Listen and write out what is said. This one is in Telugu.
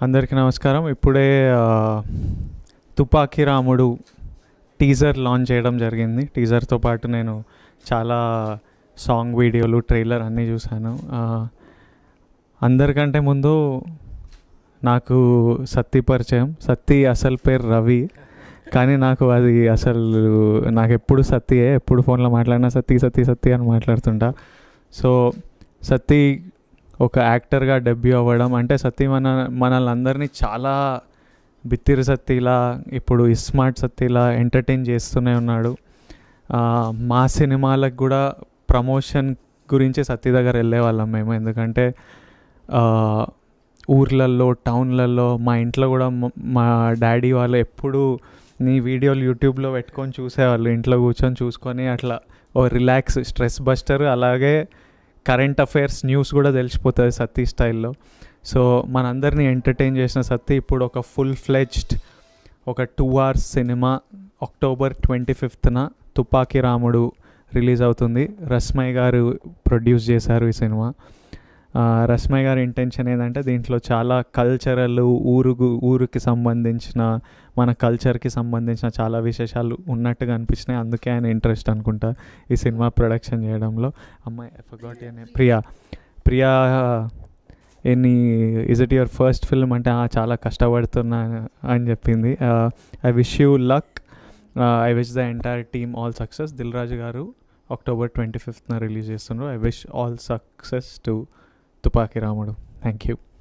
అందరికీ నమస్కారం ఇప్పుడే ఆ, తుపాకీ రాముడు టీజర్ లాంచ్ చేయడం జరిగింది టీజర్తో పాటు నేను చాలా సాంగ్ వీడియోలు ట్రైలర్ అన్నీ చూశాను ఆ, అందరికంటే ముందు నాకు సత్తి పరిచయం సత్తి అసలు పేరు రవి కానీ నాకు అది అసలు నాకు ఎప్పుడు సత్తియే ఎప్పుడు ఫోన్లో మాట్లాడినా సత్తి సత్తి సత్తి అని మాట్లాడుతుంటా సో సత్తి ఒక యాక్టర్గా డెబ్యూ అవ్వడం అంటే సత్తి మన మనల్ని అందరినీ చాలా బిత్తిరి సత్తిలా ఇప్పుడు ఇస్మార్ట్ సత్తిలా ఎంటర్టైన్ చేస్తూనే ఉన్నాడు ఆ, మా సినిమాలకు కూడా ప్రమోషన్ గురించి సత్తి దగ్గర వెళ్ళేవాళ్ళం మేము ఎందుకంటే ఆ, ఊర్లల్లో టౌన్లలో మా ఇంట్లో కూడా మ- మా డాడీ వాళ్ళు ఎప్పుడు నీ వీడియోలు యూట్యూబ్లో పెట్టుకొని చూసేవాళ్ళు ఇంట్లో కూర్చొని చూసుకొని అట్లా ఓ రిలాక్స్ స్ట్రెస్ బస్టర్ అలాగే కరెంట్ అఫైర్స్ న్యూస్ కూడా తెలిసిపోతుంది సత్తి స్టైల్లో సో మనందరినీ ఎంటర్టైన్ చేసిన సత్తి ఇప్పుడు ఒక ఫుల్ ఫ్లెజ్డ్ ఒక two hours cinema October twenty ఫిఫ్త్న తుపాకీ రాముడు రిలీజ్ అవుతుంది రస్మయ్ గారు ప్రొడ్యూస్ చేశారు ఈ సినిమా ఆ, రస్మయ్ గారి ఇంటెన్షన్ ఏంటంటే దీంట్లో చాలా కల్చరల్ ఊరుగు ఊరికి సంబంధించిన మన కల్చర్కి సంబంధించిన చాలా విశేషాలు ఉన్నట్టుగా అనిపించినాయి అందుకే ఆయన ఇంట్రెస్ట్ అనుకుంటా ఈ సినిమా ప్రొడక్షన్ చేయడంలో అమ్మాయి forgot Priya Priya any is it your first film అంటే "ఆ, చాలా కష్టపడుతున్నా అని చెప్పింది I wish you luck I wish the entire team all success Dil Raju గారు అక్టోబర్ ట్వంటీ ఫిఫ్త్న రిలీజ్ చేస్తున్నారు I wish all success to Tupaki Ramudu thank you